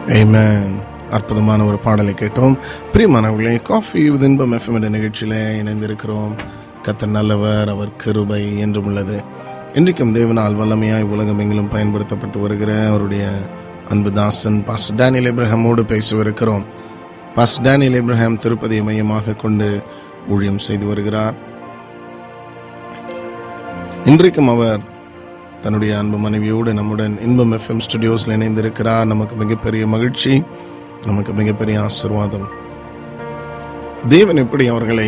Amen. அற்புதமான ஒரு பாடலை கேட்டோம் பிரியமானவர்களே காஃபி வித் இன்பம் எஃப்எம் என்ற நிகழ்ச்சியில இணைந்திருக்கிறோம் கத்த நல்லவர் அவர் கிருபை என்றும் உள்ளது இன்றைக்கும் தேவனால் வல்லமையாய் உலகம் எங்கிலும் பயன்படுத்தப்பட்டு வருகிற அவருடைய அன்பு தாசன் பாஸ்டர் டேனியல் இப்ரஹாமோடு பேசவிருக்கிறோம் பாஸ்டர் டேனியல் இப்ரஹாம் திருப்பதியை மையமாக கொண்டு ஊழியம் செய்து வருகிறார் இன்றைக்கும் அவர் தன்னுடைய அன்பு மனைவியோடு நம்முடன் இன்பம் எஃப்எம் ஸ்டுடியோஸில் இணைந்திருக்கிறார் நமக்கு மிகப்பெரிய மகிழ்ச்சி நமக்கு மிகப்பெரிய ஆசிர்வாதம் தேவன் எப்படி அவர்களை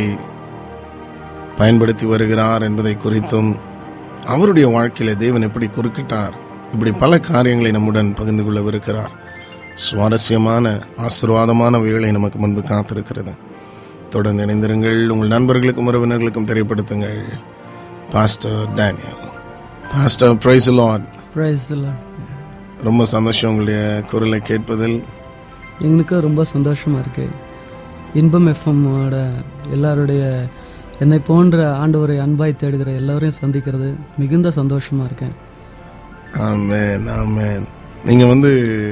பயன்படுத்தி வருகிறார் என்பதை குறித்தும் அவருடைய வாழ்க்கையில தேவன் எப்படி குறுக்கிட்டார் இப்படி பல காரியங்களை நம்முடன் பகிர்ந்து கொள்ளவிருக்கிறார் சுவாரஸ்யமான ஆசிர்வாதமான வேலை நமக்கு முன்பு காத்திருக்கிறது தொடர்ந்து இணைந்திருங்கள் உங்கள் நண்பர்களுக்கும் உறவினர்களுக்கும் தெரியப்படுத்துங்கள் pastor Daniel pastor praise Lord praise ரொம்ப சந்தோஷம் உங்களுடைய குரலை கேட்பதில் எங்களுக்கு ரொம்ப சந்தோஷமா இருக்கு இன்பம் எஃப்எம்மோட எல்லாருடைய என்னை போன்ற ஆண்டவரை அன்பாய் தேடுகிற எல்லாரையும் சந்திக்கிறது மிகுந்த சந்தோஷமா இருக்கேன் ஆமேன் ஆமேன் நீங்க வந்து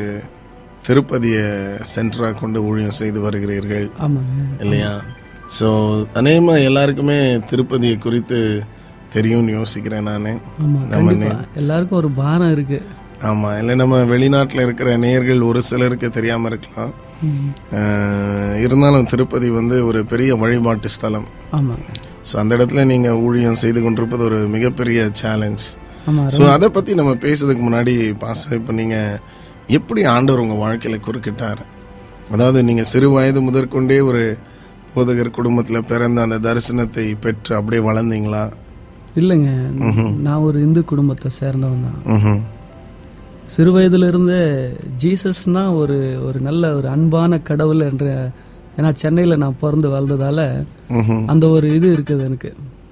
திருப்பதியை சென்டரா கொண்டு ஊழியம் செய்து வருகிறீர்கள் ஆமாங்க இல்லையா ஸோ அநேகமா எல்லாருக்குமே திருப்பதியை குறித்து தெரியும்னு யோசிக்கிறேன் நான் ஆமா கண்டிப்பா எல்லாருக்கும் ஒரு பாரம் இருக்கு ஆமா இல்லை நம்ம வெளிநாட்டில் இருக்கிற நேயர்கள் ஒரு சிலருக்கு தெரியாம இருக்கலாம் ம். அஹ், இருந்தாலும் திருப்பதி வந்து ஒரு பெரிய வழிபாட்டு ஸ்தலம் ஆமாங்க ஸோ அந்த இடத்துல நீங்க ஊழியம் செய்து கொண்டிருப்பது ஒரு மிகப்பெரிய சேலஞ்ச் ஆமா ஸோ அதை பத்தி நம்ம பேசுறதுக்கு முன்னாடி பாச இப்போ நீங்க எப்படி ஆண்டவர் உங்க வாழ்க்கையில குறுக்கிட்டார் அதாவது நீங்க சிறு வயது முதற்கொண்டே ஒரு போதகர் குடும்பத்துல பிறந்த அந்த தரிசனத்தை பெற்று அப்படியே வளர்ந்தீங்களா இல்லைங்க நான் ஒரு இந்து குடும்பத்தை சேர்ந்தவன் தான் ம்ஹும். சிறு வயதுல இருந்தே ஜீசஸ்னா ஒரு ஒரு நல்ல ஒரு அன்பான கடவுள் என்ற ஏன்னா சென்னையில் நான் பிறந்து வளர்ந்ததால ம்ஹும். அந்த ஒரு இது இருக்குது எனக்கு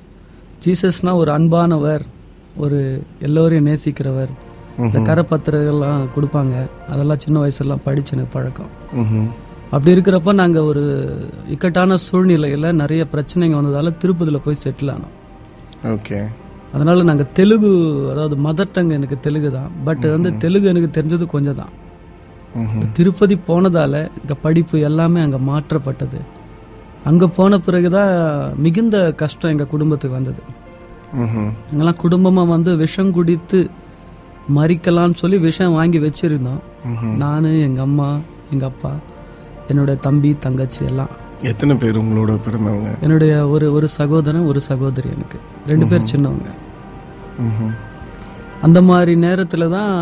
ஜீசஸ்னா ஒரு அன்பானவர் ஒரு எல்லோரையும் நேசிக்கிறவர் இந்த கரப்பத்திரங்கள்லாம் கொடுப்பாங்க அதெல்லாம் சின்ன வயசுலாம் படிச்சு எனக்கு பழக்கம் ம்ஹும். அப்படி இருக்கிறப்ப நாங்கள் ஒரு இக்கட்டான சூழ்நிலையில் நிறைய பிரச்சனைங்க வந்ததால திருப்பதியில் போய் செட்டில் ஆனோம் ஓகே அதனால நாங்கள் தெலுங்கு அதாவது மதர் டங் எனக்கு தெலுங்கு தான் பட் வந்து தெலுங்கு எனக்கு தெரிஞ்சது கொஞ்சம் தான் ம்ஹும். திருப்பதி போனதால இங்கே படிப்பு எல்லாமே அங்கே மாற்றப்பட்டது அங்கே போன பிறகுதான் மிகுந்த கஷ்டம் எங்கள் குடும்பத்துக்கு வந்தது ம்ஹும். எங்கெல்லாம் குடும்பமாக வந்து விஷம் குடித்து மறிக்கலாம்னு சொல்லி விஷம் வாங்கி வச்சிருந்தோம் ம்ஹும். நான் எங்கள் அம்மா எங்கள் அப்பா என்னோட தம்பி தங்கச்சி எல்லாம் எத்தனை பேர் உங்களோட பிறந்தவங்க என்னுடைய ஒரு ஒரு சகோதரன் ஒரு சகோதரி எனக்கு ரெண்டு பேர் சின்னவங்க ம்ஹும். அந்த மாதிரி நேரத்தில் தான்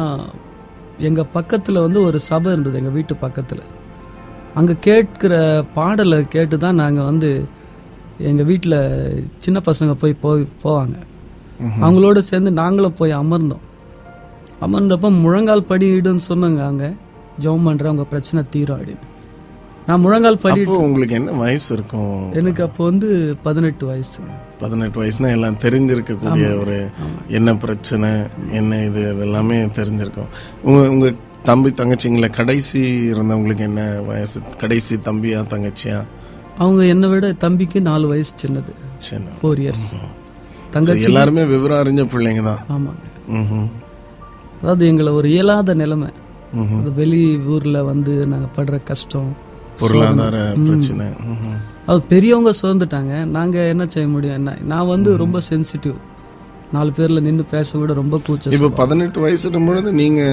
எங்கள் பக்கத்தில் வந்து ஒரு சபை இருந்தது எங்கள் வீட்டு பக்கத்தில் அங்கே கேட்கிற பாடலை கேட்டு தான் நாங்கள் வந்து எங்கள் வீட்டில் சின்ன பசங்க போய் போய் போவாங்க அவங்களோட சேர்ந்து நாங்களும் போய் அமர்ந்தோம் அமர்ந்தப்போ முழங்கால் படிடுன்னு சொன்னாங்க அங்கே ஜெபம் பண்ணுற அவங்க பிரச்சனை தீரும் அப்படின்னு நான் முழங்கால் படி அப்போ உங்களுக்கு என்ன வயசு இருக்கும் எனக்கு அப்போ வந்து பதினெட்டு வயசுங்க பதினெட்டு வயசுனா எல்லாம் தெரிஞ்சிருக்கக்கூடிய ஒரு என்ன பிரச்சனை என்ன இது இதெல்லாமே தெரிஞ்சிருக்கும் உங்க உங்க தம்பி தங்கச்சிங்கள கடைசி இருந்தவங்களுக்கு என்ன வயசு கடைசி தம்பியா தங்கச்சியா அவங்க என்னை விட தம்பிக்கு நாலு வயசு சின்னது சரி ஃபோர் இயர்ஸ் So, தங்கச்சி எல்லாருமே விவரம் அறிஞ்ச பிள்ளைங்க தான் ஆமாங்க ம்ஹும். அதாவது எங்களை ஒரு இயலாத நிலைமை ம்ஹும். அது வெளி ஊர்ல வந்து நாங்க படுற கஷ்டம் பொருளாதார பிரச்சனை ம்ஹும். அது பெரியவங்க சுதந்துட்டாங்க நாங்க என்ன செய்ய முடியும் என்ன நான் வந்து ரொம்ப சென்சிட்டிவ் நாலு பேர்ல நின்னு பேச விட ரொம்ப கூச்சம் இப்ப பதினெட்டு வயசுடும் பொழுது நீங்க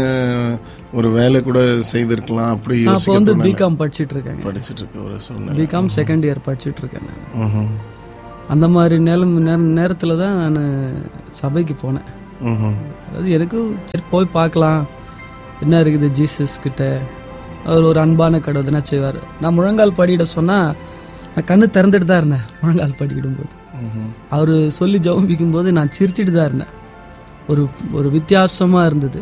ஒரு வேலை கூட செய்திருக்கலாம் அப்படி நான் இப்போ யோசிக்க வந்து பிகாம் படிச்சிட்டு இருக்கேங்க படிச்சிட்டு இருக்க ஒரு சூழ்நிலை பிகாம் செகண்ட் இயர் படிச்சிட்டு இருக்கேன் நான் ம்ஹும். அந்த மாதிரி நேரம் நேர- நேரத்துல தான் நான் சபைக்கு போனேன் ம்ஹும். அதாவது எனக்கு சரி போய் பார்க்கலாம் என்ன இருக்குது ஜீசஸ் கிட்ட அவர் ஒரு அன்பான கடவுள் என்ன செய்வார் நான் முழங்கால் படியிட சொன்னா நான் கண்ணு திறந்துட்டு தான் இருந்தேன் முழங்கால் படிக்கிடும்போது ம்ஹும். அவர் சொல்லி ஜெபிக்கும் போது நான் சிரிச்சிட்டு தான் இருந்தேன் ஒரு ஒரு வித்தியாசமா இருந்தது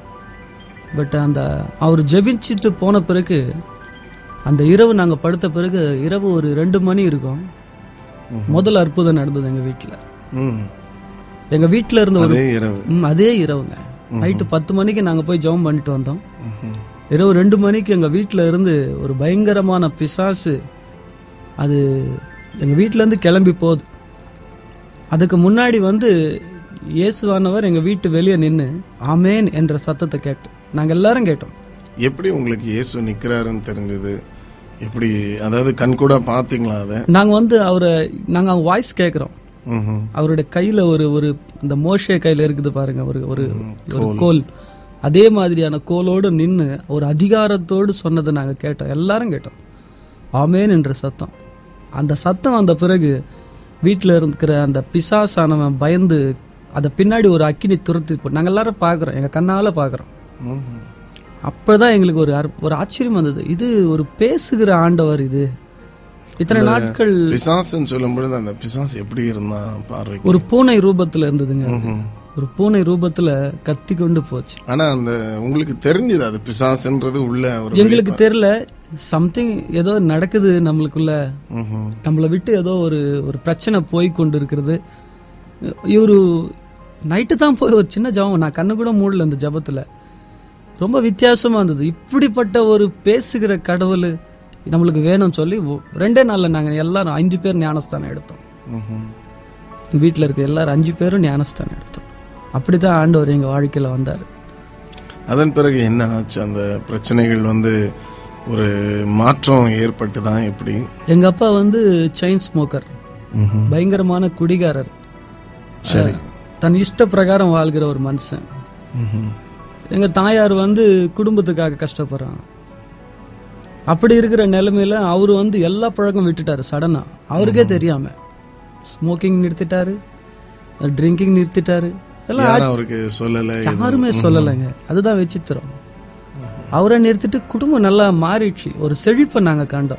பட் அந்த அவர் ஜெபிச்சுட்டு போன பிறகு அந்த இரவு நாங்கள் படுத்த பிறகு இரவு ஒரு ரெண்டு மணி இருக்கும் முதல் அற்புதம் நடந்தது எங்கள் வீட்டில் ம். எங்கள் வீட்டில் இருந்த ஒரு அதே இரவு ம், அதே இரவுங்க நைட்டு பத்து மணிக்கு நாங்கள் போய் ஜெபம் பண்ணிட்டு வந்தோம் ம்ஹும். இரவு ரெண்டு மணிக்கு எங்கள் வீட்டில் இருந்து ஒரு பயங்கரமான பிசாசு அது எங்கள் வீட்டிலேருந்து கிளம்பி போகுது அதுக்கு முன்னாடி வந்து இயேசுவானவர் எங்கள் வீட்டு வெளியே நின்று ஆமேன் என்ற சத்தத்தை கேட்டு நாங்கள் எல்லாரும் கேட்டோம் எப்படி உங்களுக்கு இயேசு நிக்கிறாருன்னு தெரிஞ்சது எப்படி அதாவது கண்கூட பாத்தீங்களா அதை நாங்க வந்து அவரை நாங்க அவங்க வாய்ஸ் கேட்குறோம் ம்ஹும். அவருடைய கையில ஒரு ஒரு அந்த மோஷே கையில இருக்குது பாருங்க ஒரு ஒரு ஒரு கோல் அதே மாதிரியான கோலோடு நின்னு ஒரு அதிகாரத்தோடு சொன்னதை நாங்க கேட்டோம் எல்லாரும் கேட்டோம் ஆமேன் என்ற சத்தம் அந்த சத்தம் வந்த பிறகு வீட்டில் இருக்கிற அந்த பிசாசானவன் பயந்து அதை பின்னாடி ஒரு அக்கினி துரத்தி போ நாங்கள் எல்லாரும் பார்க்குறோம் எங்கள் கண்ணால் பார்க்குறோம் ம்ஹும். அப்பதான் எங்களுக்கு ஒரு அற்ப- ஒரு ஆச்சரியம் வந்தது இது ஒரு பேசுகிற ஆண்டவர் இது இத்தனை நாட்கள் பிசாசுன்னு சொல்லும் பொழுது அந்த பிசாசு எப்படி இருந்தான் பார்வைக்கு ஒரு பூனை ரூபத்துல இருந்ததுங்க ம்ஹும். ஒரு பூனை ரூபத்துல கத்தி கொண்டு போச்சு ஆனா அந்த உங்களுக்கு தெரிஞ்சது அது பிசாசுன்றது உள்ள ஒரு எங்களுக்கு தெரியல சம்திங் ஏதோ நடக்குது நம்மளுக்குள்ள ம்ஹும். நம்மளை விட்டு ஏதோ ஒரு ஒரு பிரச்சனை போய் கொண்டு இருக்கிறது இவரு நைட்டு தான் போய் ஒரு சின்ன ஜபம் நான் கண்ணு கூட மூடல இந்த ஜபத்துல ரொம்ப வித்தியாசமா இருந்தது இப்படிப்பட்ட ஒரு பேசுகிற கடவுள் நம்மளுக்கு வேணும்னு சொல்லி ஒ- ரெண்டே நாள்ல நாங்க எல்லாரும் அஞ்சு பேர் ஞானஸ்தானம் எடுத்தோம் ம்ஹும். எங்க வீட்டில் இருக்க எல்லாரும் அஞ்சு பேரும் ஞானஸ்தானம் எடுத்தோம் அப்படிதான் ஆண்டவர் எங்க வாழ்க்கையில வந்தார் அதன் பிறகு என்ன ஆச்சு அந்த பிரச்சனைகள் வந்து ஒரு மாற்றம் ஏற்பட்டு தான் எப்படி எங்க அப்பா வந்து செயின் ஸ்மோக்கர் ம்ஹும். பயங்கரமான குடிகாரர் சரி தன் இஷ்ட பிரகாரம் வாழ்கிற ஒரு மனுஷன் ம்ஹும். எங்க தாயார் வந்து குடும்பத்துக்காக கஷ்டப்படுறாங்க அப்படி இருக்கிற நிலைமையில அவர் வந்து எல்லா பழக்கம் விட்டுட்டாரு சடனா அவருக்கே தெரியாம ஸ்மோக்கிங் நிறுத்திட்டாரு ட்ரிங்கிங் நிறுத்திட்டாரு எல்லாம் யாரும் அவருக்கு சொல்லல யாருமே சொல்லலைங்க அதுதான் விசித்திரம் அவரை நிறுத்திட்டு குடும்பம் நல்லா மாறிடுச்சு ஒரு செழிப்பை நாங்க கண்டோம்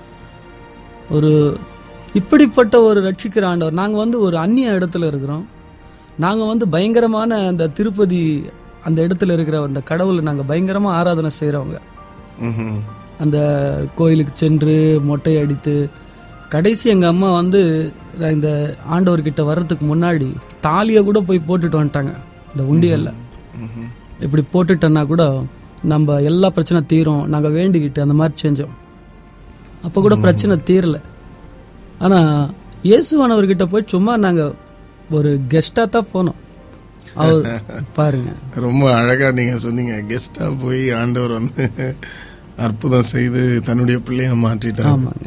ஒரு இப்படிப்பட்ட ஒரு ரட்சிக்கிற ஆண்டவர் நாங்க வந்து ஒரு அந்நிய இடத்துல இருக்கிறோம் நாங்க வந்து பயங்கரமான அந்த திருப்பதி அந்த இடத்துல இருக்கிற அந்த கடவுளை நாங்க பயங்கரமா ஆராதனை செய்றவங்க ம்ஹும். அந்த கோயிலுக்கு சென்று மொட்டை அடித்து கடைசி எங்க அம்மா வந்து இந்த ஆண்டவர்கிட்ட வர்றதுக்கு முன்னாடி தாலியை கூட போய் போட்டுட்டு வந்துட்டாங்க இந்த உண்டியல்ல ம்ஹும். இப்படி போட்டுட்டோன்னா கூட நம்ம எல்லா பிரச்சனை தீரும் நாங்க வேண்டிக்கிட்டு அந்த மாதிரி செஞ்சோம் அப்ப கூட பிரச்சனை தீரல ஆனா இயேசுவானவர்கிட்ட போய் சும்மா நாங்க ஒரு கெஸ்டா தான் போனோம் அவர் பாருங்க ரொம்ப அழகா நீங்க சொன்னீங்க கெஸ்டா போய் ஆண்டவர் வந்து அற்புதம் செய்து தன்னுடைய பிள்ளைய மாற்றிட்டார் ஆமாங்க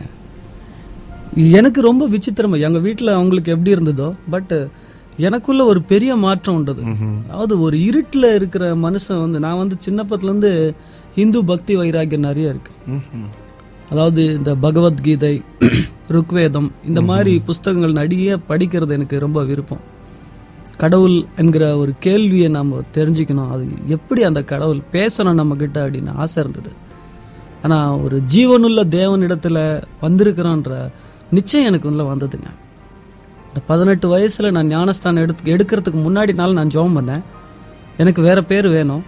எனக்கு ரொம்ப விசித்திரமா எங்க வீட்ல அவங்களுக்கு எப்படி இருந்ததோ பட் எனக்குள்ள ஒரு பெரிய மாற்றம் உண்டது அதாவது ஒரு இருட்டுல இருக்கிற மனுஷன் வந்து நான் வந்து சின்னப்பத்துல இருந்து இந்து பக்தி வைராக்கியம் நிறைய இருக்கு ம்ஹும். அதாவது இந்த பகவத்கீதை ருக்வேதம் இந்த மாதிரி புஸ்தகங்கள் நிறைய படிக்கிறது எனக்கு ரொம்ப விருப்பம் கடவுள் என்கிற ஒரு கேள்வியை நம்ம தெரிஞ்சுக்கணும் அது எப்படி அந்த கடவுள் பேசணும் நம்ம கிட்ட அப்படின்னு ஆசை இருந்தது ஆனா ஒரு ஜீவனுள்ள தேவனிடத்துல வந்திருக்கிறோன்ற நிச்சயம் எனக்கு உள்ள வந்ததுங்க இந்த பதினெட்டு வயசுல நான் ஞானஸ்தானம் எடுத்து எடுக்கிறதுக்கு முன்னாடி நாள் நான் ஜெபம் பண்ணேன் எனக்கு வேற பேர் வேணும்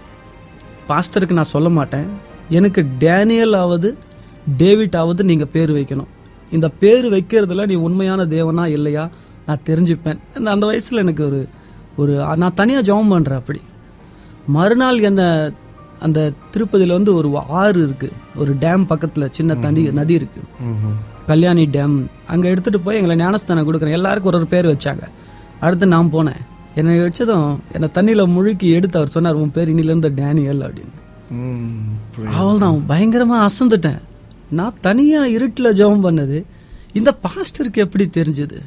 பாஸ்டருக்கு நான் சொல்ல மாட்டேன் எனக்கு டேனியல் ஆவது டேவிட் ஆவது நீங்க பேர் வைக்கணும் இந்த பேர் வைக்கிறதுல நீ உண்மையான தேவனா இல்லையா நான் தெரிஞ்சுப்பேன் அந்த- அந்த வயசுல எனக்கு ஒரு ஒரு நான் தனியா ஜெபம் பண்றேன் அப்படி மறுநாள் என்ன அந்த திருப்பதியில வந்து ஒரு ஆறு இருக்கு ஒரு டேம் பக்கத்துல சின்ன தண்ணி நதி இருக்கு ம்ஹும். கல்யாணி டேம் அங்க எடுத்துட்டு போய் எங்களை ஞானஸ்தானம் கொடுக்குறேன் எல்லாருக்கும் ஒரு ஒரு பேர் வச்சாங்க அடுத்து நான் போனேன் என்னை வச்சதும் என்னை தண்ணியில முழுக்கி எடுத்து அவர் சொன்னார் உன் பேர் இன்னில இருந்து டேனியல் அப்படின்னு ம். புரியுது. அவள்தான் பயங்கரமா அசந்துட்டேன் நான் தனியா இருட்டுல ஜெபம் பண்ணது இந்த பாஸ்டருக்கு எப்படி தெரிஞ்சது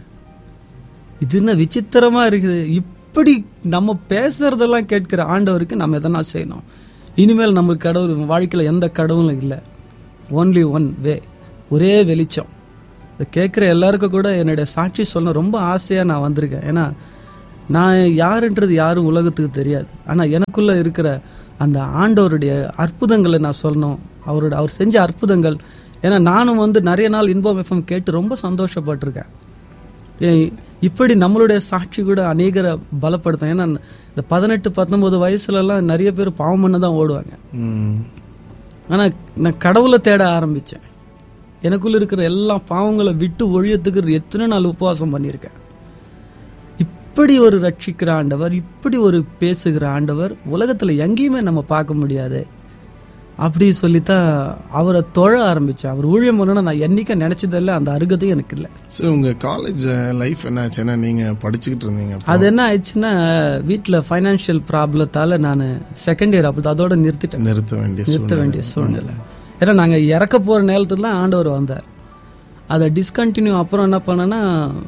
இது என்ன விசித்திரமா இருக்குது இப்படி நம்ம பேசுறதெல்லாம் கேட்கிற ஆண்டவருக்கு நம்ம எதனா செய்யணும் இனிமேல் நம்ம கடவுள் வாழ்க்கையில எந்த கடவுளும் இல்லை ஒன்லி ஒன் வே ஒரே வெளிச்சம் இதை கேட்குற எல்லாருக்கும் கூட என்னுடைய சாட்சி சொல்ல ரொம்ப ஆசையா நான் வந்திருக்கேன் ஏன்னா நான் யாருன்றது யாரும் உலகத்துக்கு தெரியாது ஆனா எனக்குள்ள இருக்கிற அந்த ஆண்டவருடைய அற்புதங்களை நான் சொல்லணும் அவரோட அவர் செஞ்ச அற்புதங்கள் ஏன்னா நானும் வந்து நிறைய நாள் இன்பம் எஃப்எம் கேட்டு ரொம்ப சந்தோஷப்பட்டிருக்கேன் ஏய், இப்படி நம்மளுடைய சாட்சி கூட அநேகரை பலப்படுத்தும் ஏன்னா இந்த பதினெட்டு பத்தொன்பது வயசுலலாம் நிறைய பேர் பாவம் பண்ண தான் ஓடுவாங்க ம். ஆனா நான் கடவுளை தேட ஆரம்பிச்சேன் எனக்குள்ள இருக்கிற எல்லா பாவங்களை விட்டு ஒழியத்துக்கு எத்தனை நாள் உபவாசம் பண்ணியிருக்கேன் இப்படி ஒரு ரட்சிக்கிற ஆண்டவர் இப்படி ஒரு பேசுகிற ஆண்டவர் உலகத்துல எங்கேயுமே நம்ம பார்க்க முடியாது அப்படி சொல்லித்தான் அவரை தொழ ஆரம்பிச்சேன் அவர் ஊழியம் பண்ணணும்னு நான் என்னைக்க நினைச்சதில்ல அந்த அருகதையும் எனக்கு இல்லை ஸோ உங்க காலேஜ் லைஃப் என்ன ஆச்சுன்னா நீங்க படிச்சுக்கிட்டு இருந்தீங்க அப்போ. அது என்ன ஆயிடுச்சுன்னா வீட்டில் ஃபைனான்ஷியல் ப்ராப்ளத்தால நான் செகண்ட் இயர் அப்போ அதோட நிறுத்திட்டேன் நிறுத்த வேண்டிய நிறுத்த சூழ்நிலை. வேண்டிய சூழ்நிலை ஏன்னா நாங்கள் இறக்க போகிற நேரத்துல தான் ஆண்டவர் வந்தார் அதை டிஸ்கண்டினியூ அப்புறம் என்ன பண்ணேன்னா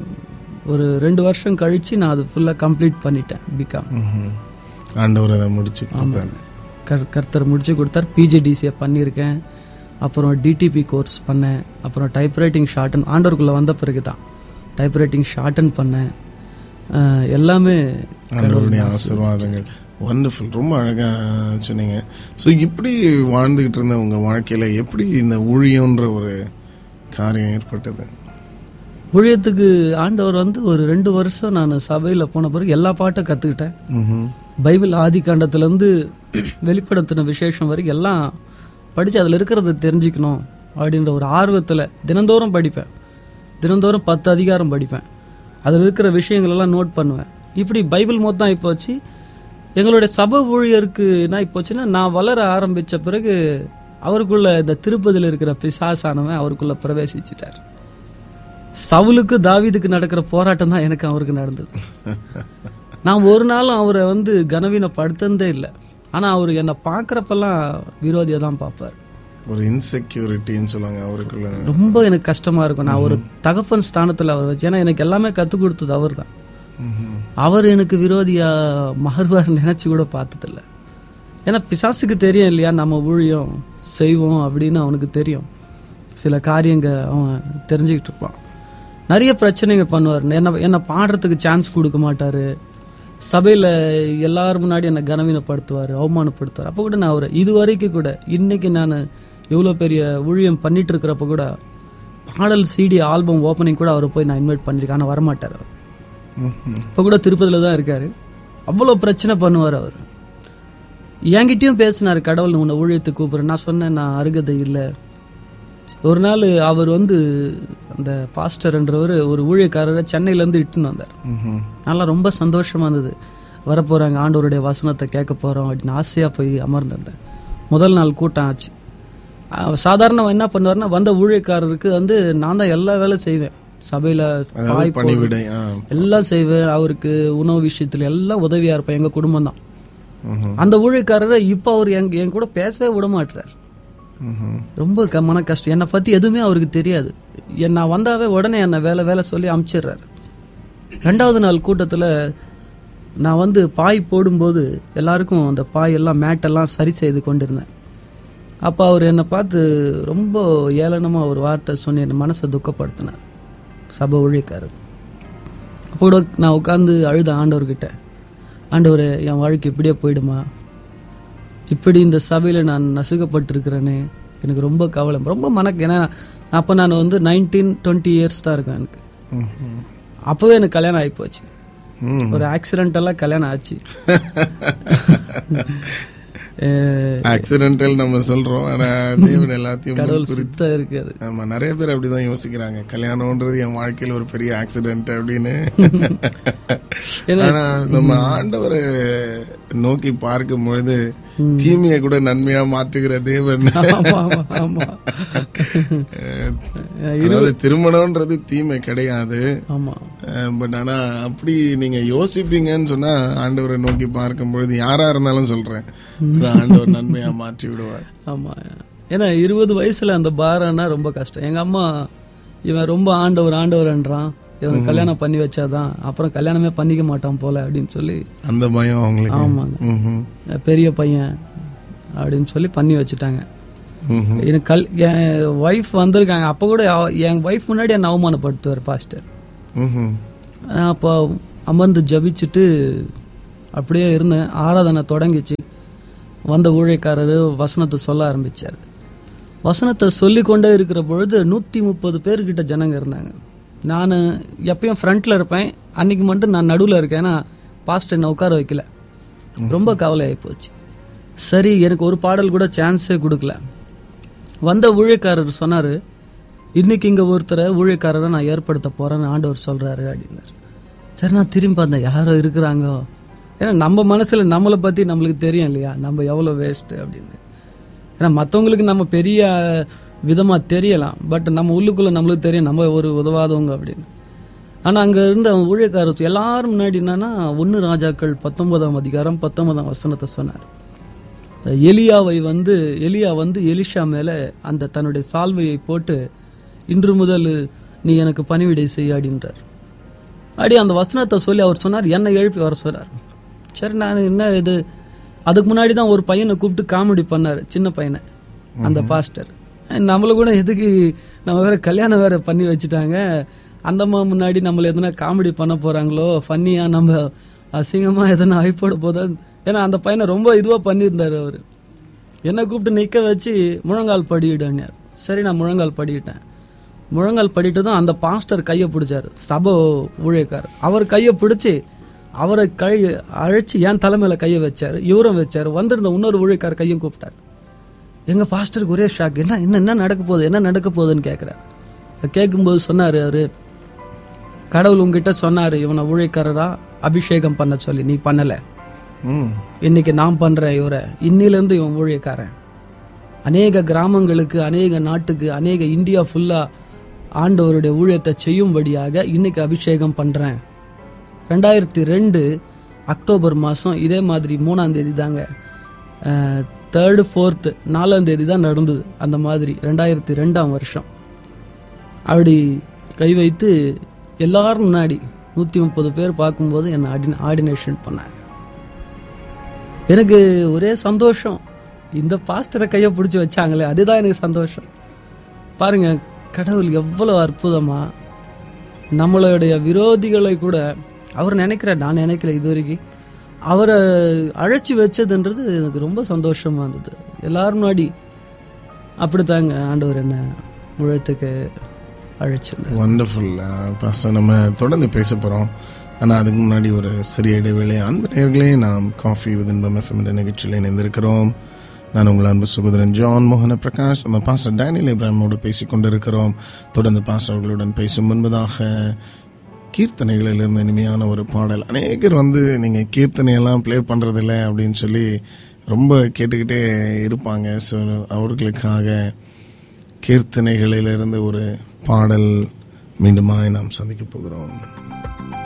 ஒரு ரெண்டு வருஷம் கழிச்சு நான் அது ஃபுல்லாக கம்ப்ளீட் பண்ணிட்டேன் பிகாம் ம்ஹும். ஆண்டவர் அதை முடிச்சு கொடுத்தாரு கர் கர்த்தர் முடிச்சு கொடுத்தார் பிஜிடிசியை பண்ணியிருக்கேன் அப்புறம் டிடிபி கோர்ஸ் பண்ணேன் அப்புறம் டைப்ரைட்டிங் ஷார்டன் ஆண்டவருக்குள்ளே வந்த பிறகு தான் டைப்ரைட்டிங் ஷார்டன் பண்ணேன் அஹ் எல்லாமே ஆண்டவருடைய ஆசீர்வாதங்கள் வண்டர்ஃபுல் ரொம்ப அழகா சொன்னீங்க ஸோ இப்படி வாழ்ந்துகிட்டு இருந்த உங்க வாழ்க்கையில எப்படி இந்த ஊழியம்ன்ற ஒரு காரியம் ஏற்பட்டது ஊழியத்துக்கு ஆண்டவர் வந்து ஒரு ரெண்டு வருஷம் நான் சபையில் போன பிறகு எல்லா பாட்டும் கற்றுக்கிட்டேன் ம்ஹும். பைபிள் ஆதி காண்டத்துலேருந்து வெளிப்படுத்தின விசேஷம் வரைக்கும் எல்லாம் படித்து அதில் இருக்கிறத தெரிஞ்சுக்கணும் அப்படின்ற ஒரு ஆர்வத்தில் தினந்தோறும் படிப்பேன் தினந்தோறும் பத்து அதிகாரம் படிப்பேன் அதில் இருக்கிற விஷயங்கள் எல்லாம் நோட் பண்ணுவேன் இப்படி பைபிள் மொத்தம் ஆகிப்போச்சு எங்களுடைய சபை ஊழியருக்கு என்ன ஆகிப்போச்சுன்னா நான் வளர ஆரம்பித்த பிறகு அவருக்குள்ள இந்த திருப்பதியில் இருக்கிற பிசாசானவன் அவருக்குள்ள பிரவேசிச்சிட்டார் சவுலுக்கு தாவீதுக்கு நடக்கிற போராட்டம் தான் எனக்கு அவருக்கு நடந்தது நான் ஒரு நாளும் அவரை வந்து கனவீனப்படுத்ததே இல்லை ஆனா அவர் என்னை பார்க்குறப்பெல்லாம் விரோதியை தான் பார்ப்பார் ஒரு இன்செக்யூரிட்டின்னு சொல்லுவாங்க அவருக்குள்ள ரொம்ப எனக்கு கஷ்டமா இருக்கும் நான் ஒரு தகப்பன் ஸ்தானத்துல அவர் வச்சு ஏன்னா எனக்கு எல்லாமே கற்றுக் கொடுத்தது அவர் தான் ம்ஹும். அவர் எனக்கு விரோதியா மாறுவார் நினைச்சு கூட பார்த்ததில்ல ஏன்னா பிசாசுக்கு தெரியும் இல்லையா நம்ம ஊழியம் செய்வோம் அப்படின்னு அவனுக்கு தெரியும் சில காரியங்க அவன் தெரிஞ்சுக்கிட்டு இருப்பான் நிறைய பிரச்சனைங்க பண்ணுவார் என்ன என்னை பாடுறதுக்கு சான்ஸ் கொடுக்க மாட்டாரு சபையில் எல்லாரும் முன்னாடி என்னை கனவீனப்படுத்துவார் அவமானப்படுத்துவார் அப்போ கூட நான் அவரை இது வரைக்கும் கூட இன்னைக்கு நான் எவ்வளோ பெரிய ஊழியம் பண்ணிட்டு இருக்கிறப்ப கூட பாடல் சிடி ஆல்பம் ஓப்பனிங் கூட அவரை போய் நான் இன்வைட் பண்ணியிருக்கேன் ஆனால் வரமாட்டார் அவர் ம்ஹும். இப்போ கூட திருப்பதியில் தான் இருக்காரு அவ்வளோ பிரச்சனை பண்ணுவார் அவர் என்கிட்டயும் பேசினார் கடவுள் உன்னை ஊழியத்துக்கு கூப்பிடுறேன் நான் சொன்னேன் நான் அருகதை இல்லை ஒரு நாள் அவர் வந்து அந்த பாஸ்டர்ன்றவர் ஒரு ஊழியக்காரரை சென்னையிலேருந்து இட்டுன்னு வந்தார் ம்ஹும். நல்லா ரொம்ப சந்தோஷமா இருந்தது வரப்போறாங்க ஆண்டவருடைய வசனத்தை கேட்க போறோம் அப்படின்னு ஆசையா போய் அமர்ந்திருந்தேன் முதல் நாள் கூட்டம் ஆச்சு அஹ் சாதாரண என்ன பண்ணுவாருன்னா வந்த ஊழியக்காரருக்கு வந்து நான் தான் எல்லா வேலையும் செய்வேன் சபையில அதாவது பாய் பணிவிடை ஆ. எல்லாம் செய்வேன் அவருக்கு உணவு விஷயத்துல எல்லாம் உதவியா இருப்பேன் எங்க குடும்பம் தான் ம்ஹும். அந்த ஊழியக்காரரை இப்போ அவர் என் என் கூட பேசவே விட மாட்டார் ம்ஹும். ரொம்ப க- மன கஷ்டம் என்னை பத்தி எதுவுமே அவருக்கு தெரியாது என் நான் வந்தாவே உடனே என்னை வேலை வேலை சொல்லி அமுச்சிடுறாரு ரெண்டாவது நாள் கூட்டத்துல நான் வந்து பாய் போடும்போது எல்லாருக்கும் அந்த பாய் எல்லாம் மேட்டெல்லாம் சரி செய்து கொண்டிருந்தேன் அப்போ அவர் என்னை பார்த்து ரொம்ப ஏளனமாக ஒரு வார்த்தை சொன்னி என் மனசை துக்கப்படுத்தினார் சபை ஊழியக்காரர் அப்போ கூட நான் உட்காந்து அழுத ஆண்டவர்கிட்ட ஆண்டவரே என் வாழ்க்கை இப்படியே போயிடுமா இப்படி இந்த சபையில் நான் நசுக்கப்பட்டிருக்கிறேனே எனக்கு ரொம்ப கவலை ரொம்ப மனக்கு ஏன்னா அப்போ நான் வந்து நைன்டீன் டுவெண்ட்டி இயர்ஸ் தான் இருக்கேன் எனக்கு ம்ஹும். அப்போவே எனக்கு கல்யாணம் ஆகி போச்சு ம். ஒரு ஆக்சிடென்டெல்லாம் கல்யாணம் ஆச்சு அஹ் ஆக்சிடென்டல் நம்ம சொல்றோம் ஆனா தேவன் எல்லாத்தையும் கடவுள் முன்குறி- சுத்தம் இருக்கு அது ஆமா நிறைய பேர் அப்படிதான் யோசிக்கிறாங்க கல்யாணம்ன்றது என் வாழ்க்கையில ஒரு பெரிய ஆக்சிடென்ட் அப்படின்னு ஆனா நம்ம ஆண்டவரை நோக்கி பார்க்கும் பொழுது தீமையை கூட நன்மையா மாற்றுகிற தேவன் ஆமா ஆமா ஆமா அதாவது திருமணம்ன்றது தீமை கிடையாது ஆமா பட் ஆனா அப்படி நீங்க யோசிப்பீங்கன்னு சொன்னா ஆண்டவரை நோக்கி பார்க்கும் பொழுது யாரா இருந்தாலும் சொல்றேன் அது ஆண்டவர் நன்மையா மாற்றி விடுவார் ஆமா ஏன்னா இருபது வயசுல அந்த பாரம்னா ரொம்ப கஷ்டம் எங்க அம்மா இவன் ரொம்ப ஆண்டவர் ஆண்டவர்ன்றான் இவன் கல்யாணம் பண்ணி வச்சாதான் அப்புறம் கல்யாணமே பண்ணிக்க மாட்டான் போல அப்படின்னு சொல்லி அந்த பயம் அவங்களுக்கு ஆமாங்க ம்ஹும். பெரிய பையன் அப்படின்னு சொல்லி பண்ணி வச்சுட்டாங்க ம்ஹும். எனக்கு கல் என் ஒய்ஃப் வந்திருக்காங்க அப்போ கூட அவ- என் ஒய்ஃப் முன்னாடி என்னை அவமானப்படுத்துவார் பாஸ்டர் ம்ஹும். நான் அப்போ அமர்ந்து ஜபிச்சுட்டு அப்படியே இருந்தேன் ஆராதனை தொடங்கிச்சு வந்த ஊழியக்காரர் வசனத்தை சொல்ல ஆரம்பிச்சார் வசனத்தை சொல்லிக் கொண்டே இருக்கிற பொழுது நூற்றி முப்பது பேர்கிட்ட ஜனங்க இருந்தாங்க நான் எப்பயும் ஃப்ரண்ட்டில் இருப்பேன் அன்னைக்கு மட்டும் நான் நடுவில் இருக்கேன் ஏன்னா பாஸ்டர் என்னை உட்கார வைக்கல ரொம்ப கவலையாகி போச்சு சரி எனக்கு ஒரு பாடல் கூட சான்ஸே கொடுக்கல வந்த ஊழியக்காரர் சொன்னார் இன்னைக்கு இங்கே ஒருத்தரை ஊழியக்காரரை நான் ஏற்படுத்த போகிறேன்னு ஆண்டவர் சொல்கிறாரு அப்படின்னாரு சரி நான் திரும்பி பார்த்தேன் யாரோ இருக்கிறாங்க ஏன்னா நம்ம மனசில் நம்மளை பற்றி நம்மளுக்கு தெரியும் இல்லையா நம்ம எவ்வளோ வேஸ்ட்டு அப்படின்னு ஏன்னா மற்றவங்களுக்கு நம்ம பெரிய விதமா தெரியலாம் பட் நம்ம உள்ளுக்குள்ள நம்மளுக்கு தெரியும் நம்ம ஒரு உதவாதவங்க அப்படின்னு ஆனா அங்க இருந்த ஊழியக்காரர் எல்லாரும் முன்னாடி என்னன்னா ஒன்னு ராஜாக்கள் பத்தொன்பதாம் அதிகாரம் பத்தொன்பதாம் வசனத்தை சொன்னார் எலியாவை வந்து எலியா வந்து எலிஷா மேல அந்த தன்னுடைய சால்வையை போட்டு இன்று முதல் நீ எனக்கு பணிவிடை செய்ய அப்படின்றார் அடி அந்த வசனத்தை சொல்லி அவர் சொன்னார் என்னை எழுப்பி வர சொன்னார் சரி நான் என்ன இது அதுக்கு முன்னாடி தான் ஒரு பையனை கூப்பிட்டு காமெடி பண்ணார் சின்ன பையனை அந்த பாஸ்டர் நம்மள கூட எதுக்கு நம்ம வேற கல்யாணம் வேற பண்ணி வச்சுட்டாங்க அந்த அம்மா முன்னாடி நம்மள எதனா காமெடி பண்ண போறாங்களோ ஃபன்னியா நம்ம அசிங்கமா எதனா ஐப்போட போதா ஏன்னா அந்த பையனை ரொம்ப இதுவா பண்ணியிருந்தாரு அவரு என்னை கூப்பிட்டு நிக்க வச்சு முழங்கால் படியிடார் சரி நான் முழங்கால் படிக்கிட்டேன் முழங்கால் படிட்டதும் அந்த பாஸ்டர் கையை பிடிச்சாரு சபை ஊழியக்காரர் அவர் கையை பிடிச்சி அவரை கை அழைச்சி என் தலைமையில கையை வச்சாரு இவரும் வச்சாரு வந்திருந்த இன்னொரு ஊழியக்காரர் கையும் கூப்பிட்டார் எங்க பாஸ்டருக்கு ஒரே ஷாக் என்ன என்ன என்ன நடக்க போகுது என்ன நடக்க போகுதுன்னு கேட்கிறார் கேட்கும்போது சொன்னாரு அவரு கடவுள் உங்ககிட்ட சொன்னாரு இவனை ஊழியக்காரரா அபிஷேகம் பண்ண சொல்லி நீ பண்ணல ம் இன்னைக்கு நான் பண்றேன் இவரை இன்னிலிருந்து இவன் ஊழியக்காரன் அநேக கிராமங்களுக்கு அநேக நாட்டுக்கு அநேக இந்தியா ஃபுல்லா ஆண்டவருடைய ஊழியத்தை செய்யும்படியாக இன்னைக்கு அபிஷேகம் பண்றேன் ரெண்டாயிரத்தி ரெண்டு அக்டோபர் மாதம் இதே மாதிரி மூணாம் தேதி தாங்க தேர்டு ஃபோர்த்து நாலாம் தேதி தான் நடந்தது அந்த மாதிரி ரெண்டாயிரத்தி ரெண்டாம் வருஷம் அப்படி கை வைத்து எல்லாரும் முன்னாடி நூற்றி முப்பது பேர் பார்க்கும்போது என்னை ஆர்டின ஆர்டினேஷன் பண்ணாங்க எனக்கு ஒரே சந்தோஷம் இந்த பாஸ்டரை கையை பிடிச்சி வச்சாங்களே அதுதான் எனக்கு சந்தோஷம் பாருங்க கடவுள் எவ்வளவு அற்புதமா நம்மளுடைய விரோதிகளை கூட அவர் நினைக்கிறார் நான் நினைக்கல இது வரைக்கும் அவரை அழைச்சி வச்சதுன்றது எனக்கு ரொம்ப சந்தோஷமா இருந்தது எல்லாரும் முன்னாடி அப்படித்தாங்க ஆண்டவர் என்ன உழைத்துக்கு அழைச்சிருந்தார் வண்டர்ஃபுல் பாஸ்டர் நம்ம தொடர்ந்து பேச போகிறோம் ஆனால் அதுக்கு முன்னாடி ஒரு சிறிய இடைவேளை அன்பு நேர்களே நாம் காஃபி வித் இன்பம் எஃப்எம் என்ற நிகழ்ச்சியில் இணைந்திருக்கிறோம் நான் உங்கள் அன்பு சகோதரன் ஜான் மோகன பிரகாஷ் நம்ம பாஸ்டர் டேனியல் இப்ராஹிமோடு பேசிக் கொண்டிருக்கிறோம் தொடர்ந்து பாஸ்டர் அவர்களுடன் பேசும் முன்பதாக கீர்த்தனைகளிலிருந்து இனிமையான ஒரு பாடல் அநேகர் வந்து நீங்கள் கீர்த்தனையெல்லாம் ப்ளே பண்ணுறதில்ல அப்படின்னு சொல்லி ரொம்ப கேட்டுக்கிட்டே இருப்பாங்க ஸோ அவர்களுக்காக கீர்த்தனைகளிலிருந்து ஒரு பாடல் மீண்டுமாய் நாம் சந்திக்க போகிறோம்